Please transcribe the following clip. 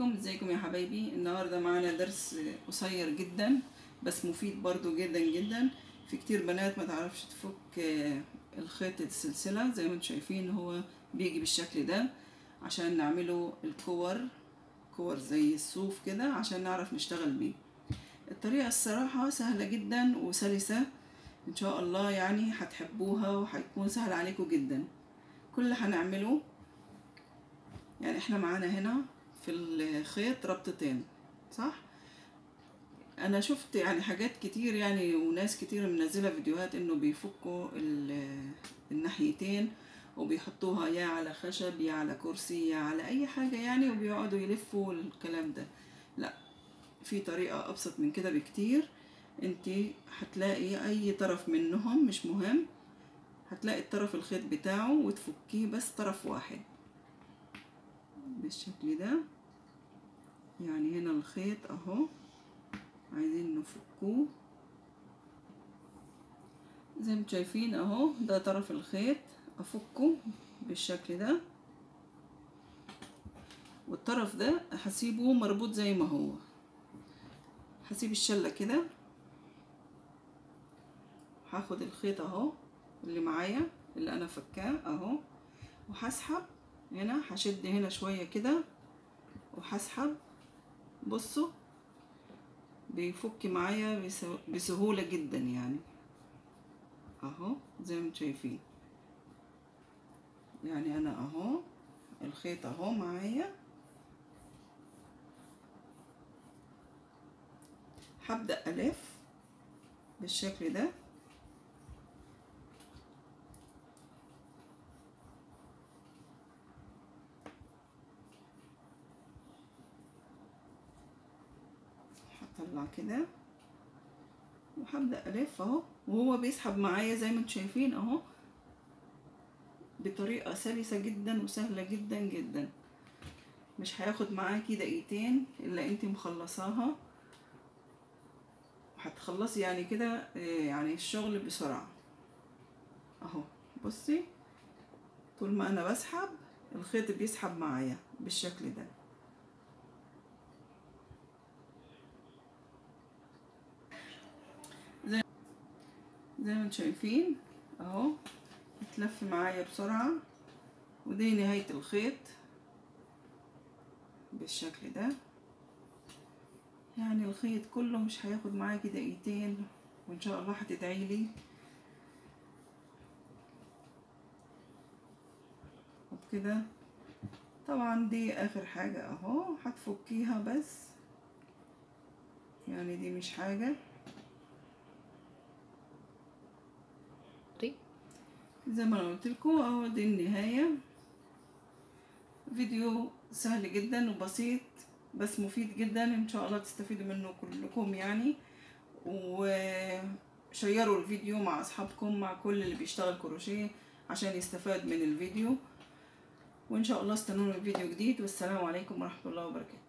عليكم ازيكم يا حبايبي النهارده معانا درس قصير جدا بس مفيد برضو جدا جدا في كتير بنات ما تعرفش تفك الخيط السلسلة زي ما انتم شايفين هو بيجي بالشكل ده عشان نعمله الكور كور زي الصوف كده عشان نعرف نشتغل بيه الطريقة الصراحة سهلة جدا وسلسة ان شاء الله يعني هتحبوها وهيكون سهل عليكم جدا كل اللي هنعمله يعني احنا معانا هنا في الخيط ربطتين صح انا شفت يعني حاجات كتير يعني وناس كتير منزله فيديوهات انه بيفكوا الناحيتين وبيحطوها يا على خشب يا على كرسي يا على اي حاجه يعني وبيقعدوا يلفوا الكلام ده لا في طريقه ابسط من كده بكتير انت هتلاقي اي طرف منهم مش مهم هتلاقي الطرف الخيط بتاعه وتفكيه بس طرف واحد بالشكل ده يعني هنا الخيط اهو عايزين نفكوه زي ما شايفين اهو ده طرف الخيط افكه بالشكل ده والطرف ده هسيبه مربوط زي ما هو هسيب الشلة كده هاخد الخيط اهو اللي معايا اللي انا فكاه اهو وهسحب هنا هشد هنا شوية كده وهسحب بصوا بيفك معايا بسهولة جدا يعني اهو زي ما شايفين يعني انا اهو الخيط اهو معايا هبدأ الف بالشكل ده هطلع كده وهبدأ ألف اهو وهو بيسحب معايا زي ما انتم شايفين اهو بطريقة سلسة جدا وسهلة جدا جدا مش هياخد معاكي دقيقتين الا انت مخلصاها هتخلصي يعني كده يعني الشغل بسرعة اهو بصي طول ما انا بسحب الخيط بيسحب معايا بالشكل ده زي زي ما انتم شايفين اهو اتلف معايا بسرعة ودي نهاية الخيط بالشكل ده يعني الخيط كله مش هياخد معاكي دقيقتين وان شاء الله هتدعيلي وبكده طبعا دي اخر حاجة اهو هتفكيها بس يعني دي مش حاجة زي ما انا قلت لكم اهو دي النهايه فيديو سهل جدا وبسيط بس مفيد جدا ان شاء الله تستفيدوا منه كلكم يعني وشيروا الفيديو مع اصحابكم مع كل اللي بيشتغل كروشيه عشان يستفاد من الفيديو وان شاء الله استنونا في فيديو جديد والسلام عليكم ورحمه الله وبركاته